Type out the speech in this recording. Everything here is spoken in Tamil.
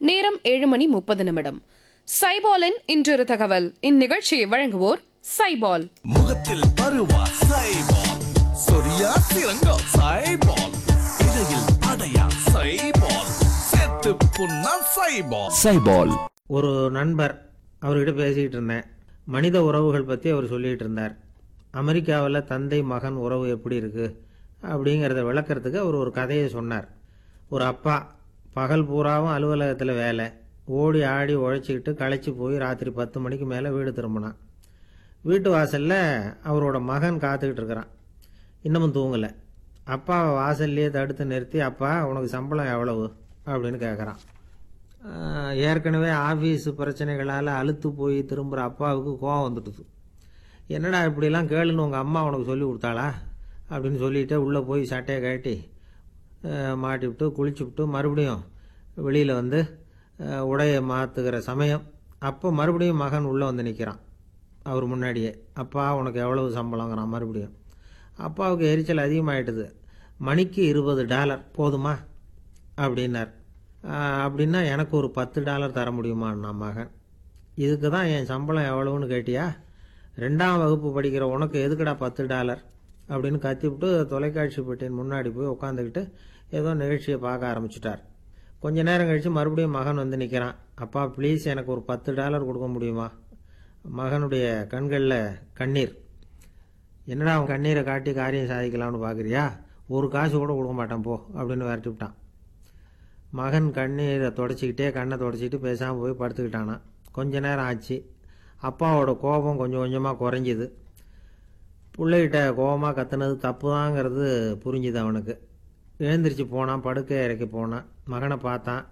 நேரம் ஏழு மணி முப்பது நிமிடம் சைபாலின் இன்றொரு தகவல் இந்நிகழ்ச்சியை வழங்குவோர் சைபால் முகத்தில் பருவா சைபால் சொரியா சிறங்கா சைபால் இடையில் அடையா சைபால் செத்து புண்ணா சைபால் சைபால் ஒரு நண்பர் அவர்கிட்ட பேசிக்கிட்டு இருந்தேன் மனித உறவுகள் பற்றி அவர் சொல்லிகிட்டு இருந்தார் அமெரிக்காவில் தந்தை மகன் உறவு எப்படி இருக்குது அப்படிங்கிறத விளக்கறதுக்கு அவர் ஒரு கதையை சொன்னார் ஒரு அப்பா பகல் பூராவும் அலுவலகத்தில் வேலை ஓடி ஆடி உழைச்சிக்கிட்டு களைச்சி போய் ராத்திரி பத்து மணிக்கு மேலே வீடு திரும்பினான் வீட்டு வாசலில் அவரோட மகன் காத்துக்கிட்டு இருக்கிறான் இன்னமும் தூங்கலை அப்பாவை வாசல்லையே தடுத்து நிறுத்தி அப்பா உனக்கு சம்பளம் எவ்வளவு அப்படின்னு கேட்குறான் ஆஹ் ஏற்கனவே ஆஃபீஸ் பிரச்சனைகளால் அலுத்து போய் திரும்புகிற அப்பாவுக்கு கோவம் வந்துட்டுது என்னடா இப்படிலாம் கேளுன்னு உங்கள் அம்மா உனக்கு சொல்லி கொடுத்தாளா அப்படின்னு சொல்லிட்டு உள்ளே போய் சட்டையை கட்டி மாட்டிவிட்டு குளிச்சுவிட்டு மறுபடியும் வெளியில் வந்து ஆஹ் உடையை மாற்றுகிற சமயம் அப்போ மறுபடியும் மகன் உள்ளே வந்து நிற்கிறான் அவர் முன்னாடியே அப்பா உனக்கு எவ்வளவு சம்பளங்கிறான் மறுபடியும் அப்பாவுக்கு எரிச்சல் அதிகமாயிட்டுது மணிக்கு இருபது டாலர் போதுமா அப்படின்னார் "ஆஹ், அப்படின்னா எனக்கு ஒரு பத்து டாலர் தர முடியுமான்னா மகன் இதுக்கு தான் என் சம்பளம் எவ்வளவுன்னு கேட்டியா ரெண்டாம் வகுப்பு படிக்கிற உனக்கு எதுக்குடா பத்து டாலர் அப்படின்னு கத்திவிட்டு தொலைக்காட்சி பெட்டியின் முன்னாடி போய் உட்காந்துக்கிட்டு ஏதோ நிகழ்ச்சியை பார்க்க ஆரம்பிச்சிட்டார் கொஞ்ச நேரம் கழித்து மறுபடியும் மகன் வந்து நிற்கிறான் அப்பா ப்ளீஸ் எனக்கு ஒரு பத்து டாலர் கொடுக்க முடியுமா மகனுடைய கண்களில் கண்ணீர் என்னடா அவன் கண்ணீரை காட்டி காரியம் சாதிக்கலாம்னு பார்க்குறியா ஒரு காசு கூட கொடுக்க மாட்டான் போ அப்படின்னு விரட்டி விட்டான் மகன் கண்ணீரை தொடச்சிக்கிட்டே கண்ணை தொடச்சிக்கிட்டு பேசாமல் போய் படுத்துக்கிட்டானான் கொஞ்ச நேரம் ஆச்சு அப்பாவோட கோபம் கொஞ்சம் கொஞ்சமாக குறைஞ்சிது பிள்ளைகிட்ட கோபமாக கத்துனது தப்பு தாங்கிறது புரிஞ்சுது அவனுக்கு எழுந்திரிச்சு போனான் படுக்கை இறக்கி போனான் மகனை பார்த்தான்